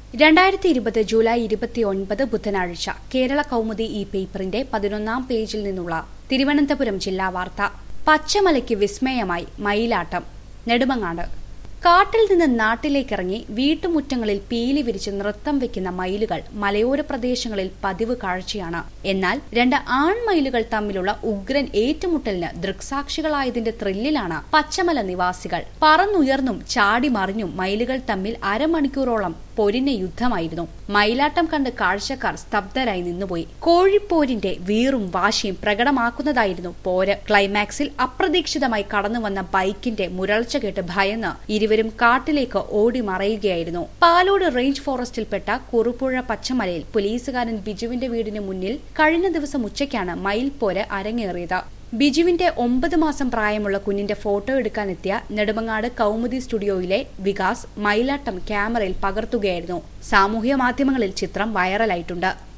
രണ്ടായിരത്തി ഇരുപത് ജൂലൈ ഇരുപത്തിയൊൻപത് ബുധനാഴ്ച കേരള കൗമുദി ഈ പേപ്പറിന്റെ പതിനൊന്നാം പേജിൽ നിന്നുള്ള തിരുവനന്തപുരം ജില്ലാ വാർത്ത പച്ചമലയ്ക്ക് വിസ്മയമായി മയിലാട്ടം നെടുമങ്ങാട് കാട്ടിൽ നിന്ന് നാട്ടിലേക്കിറങ്ങി വീട്ടുമുറ്റങ്ങളിൽ പീലി വിരിച്ച് നൃത്തം വെക്കുന്ന മയിലുകൾ മലയോര പ്രദേശങ്ങളിൽ പതിവ് കാഴ്ചയാണ് എന്നാൽ രണ്ട് ആൺമയിലുകൾ തമ്മിലുള്ള ഉഗ്രൻ ഏറ്റുമുട്ടലിന് ദൃക്സാക്ഷികളായതിന്റെ ത്രില്ലിലാണ് പച്ചമല നിവാസികൾ പറന്നുയർന്നും ചാടി മറിഞ്ഞും മയിലുകൾ തമ്മിൽ അരമണിക്കൂറോളം പൊരിഞ്ഞ യുദ്ധമായിരുന്നു മയിലാട്ടം കണ്ട് കാഴ്ചക്കാർ സ്തബ്ധരായി നിന്നുപോയി കോഴിപ്പോരിന്റെ വീറും വാശിയും പ്രകടമാക്കുന്നതായിരുന്നു പോര് ക്ലൈമാക്സിൽ അപ്രതീക്ഷിതമായി കടന്നുവന്ന ബൈക്കിന്റെ മുരൾച്ച കേട്ട് ഭയന്ന് ഇരുവരും കാട്ടിലേക്ക് ഓടി മറയുകയായിരുന്നു പാലോട് റേഞ്ച് ഫോറസ്റ്റിൽപ്പെട്ട കുറുപ്പുഴ പച്ചമലയിൽ പോലീസുകാരൻ ബിജുവിന്റെ വീടിന് മുന്നിൽ കഴിഞ്ഞ ദിവസം ഉച്ചയ്ക്കാണ് മയിൽപോര് അരങ്ങേറിയത് ബിജുവിന്റെ ഒമ്പത് മാസം പ്രായമുള്ള കുഞ്ഞിന്റെ ഫോട്ടോ എടുക്കാനെത്തിയ നെടുമങ്ങാട് കൗമുദി സ്റ്റുഡിയോയിലെ വികാസ് മയിലാട്ടം ക്യാമറയിൽ പകർത്തുകയായിരുന്നു സാമൂഹ്യ മാധ്യമങ്ങളിൽ ചിത്രം വൈറലായിട്ടുണ്ട്